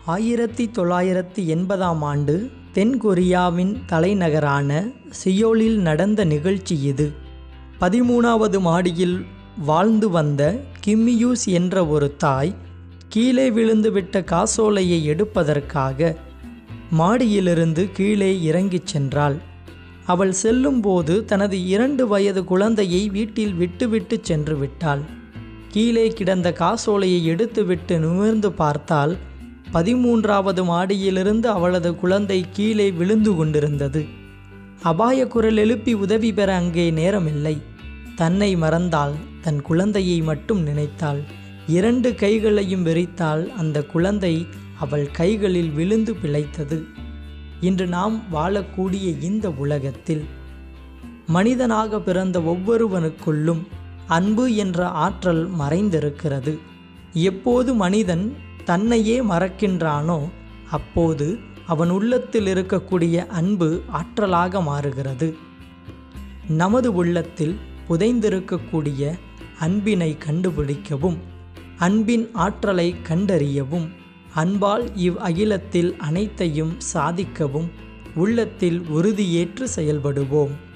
ஆயிரத்தி தொள்ளாயிரத்தி எண்பதாம் ஆண்டு தென்கொரியாவின் தலைநகரான சியோலில் நடந்த நிகழ்ச்சி இது பதிமூணாவது மாடியில் வாழ்ந்து வந்த கிம்மியூஸ் என்ற ஒரு தாய் கீழே விழுந்துவிட்ட காசோலையை எடுப்பதற்காக மாடியிலிருந்து கீழே இறங்கிச் சென்றாள் அவள் செல்லும்போது தனது இரண்டு வயது குழந்தையை வீட்டில் விட்டுவிட்டு சென்று விட்டாள் கீழே கிடந்த காசோலையை எடுத்துவிட்டு நிமிர்ந்து பார்த்தால் பதிமூன்றாவது மாடியிலிருந்து அவளது குழந்தை கீழே விழுந்து கொண்டிருந்தது அபாய குரல் எழுப்பி உதவி பெற அங்கே நேரமில்லை தன்னை மறந்தாள் தன் குழந்தையை மட்டும் நினைத்தாள் இரண்டு கைகளையும் விரித்தால் அந்த குழந்தை அவள் கைகளில் விழுந்து பிழைத்தது இன்று நாம் வாழக்கூடிய இந்த உலகத்தில் மனிதனாக பிறந்த ஒவ்வொருவனுக்குள்ளும் அன்பு என்ற ஆற்றல் மறைந்திருக்கிறது எப்போது மனிதன் தன்னையே மறக்கின்றானோ அப்போது அவன் உள்ளத்தில் இருக்கக்கூடிய அன்பு ஆற்றலாக மாறுகிறது நமது உள்ளத்தில் புதைந்திருக்கக்கூடிய அன்பினை கண்டுபிடிக்கவும் அன்பின் ஆற்றலை கண்டறியவும் அன்பால் இவ் அகிலத்தில் அனைத்தையும் சாதிக்கவும் உள்ளத்தில் உறுதியேற்று செயல்படுவோம்